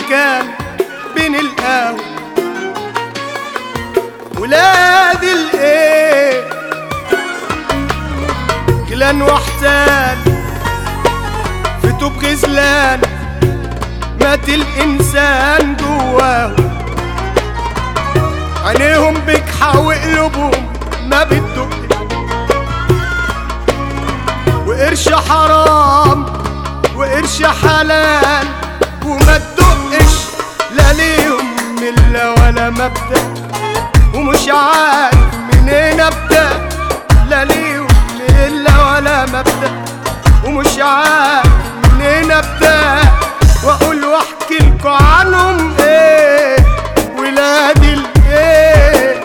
مكان بين القهوة ولاد الايه جلان واحتال في توب غزلان مات الانسان جواه عينيهم بكحة وقلوبهم ما بتدق وقرش حرام وقرش حلال وما تدقش لا ليهم ملة ولا مبدأ ومش عارف منين ابدأ لا ليهم ملة ولا مبدأ ومش عارف منين ابدأ واقول واحكي لكم عنهم ايه ولاد الايه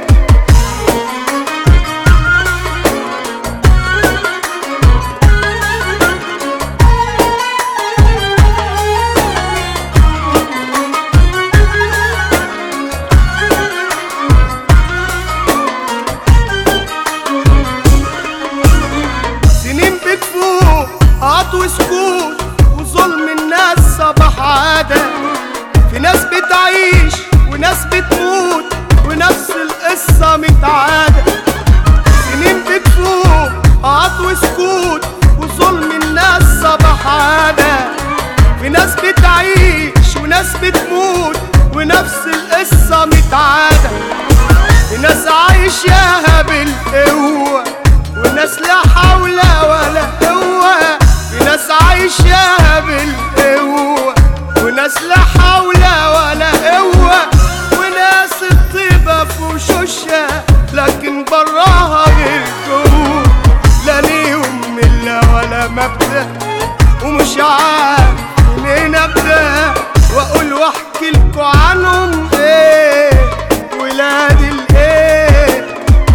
سنين بتفوق قط وسكوت وظلم الناس صباح عادة في ناس بتعيش وناس بتموت ونفس القصة متعادة سنين بتفوق قط وسكوت وظلم الناس صباح عادة في ناس بتعيش وناس بتموت ونفس القصة متعادة في ناس عايشاها بالقوة وناس لا حول ولا قوة في ناس عايشاها بالقوة وناس لا حول ولا قوة وناس الطيبة في وشوشها لكن براها غير جوه لا ليهم ملة ولا مبدأ ومش عارف منين ابدا واقول واحكي لكم عنهم ايه ولاد الايه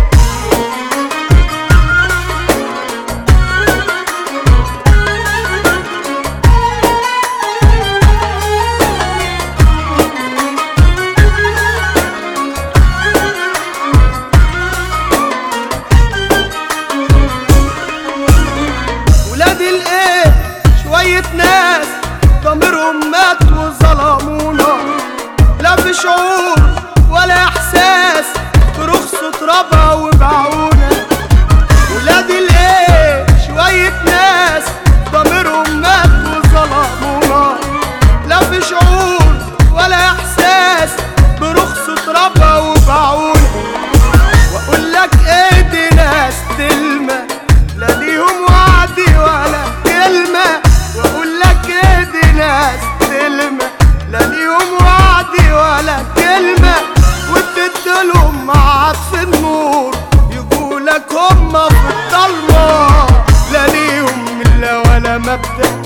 ولاد الايه شوية ناس ضميرهم مات وظلمونا لا في شعور ولا احساس برخصة ربع وبعونا ولاد الايه شوية ناس ضميرهم مات وظلمونا لا في شعور ولا احساس برخصة ربع وبعونا واقول لك ايه دي ناس تلمة لا ليهم وعد ولا كلمة واقول لك ايه دي ناس تلمة لا ليهم وعد ولا كلمة وتدلهم مع عطف النور يقولك هما في الضلمة لا ليهم ملة ولا مبدأ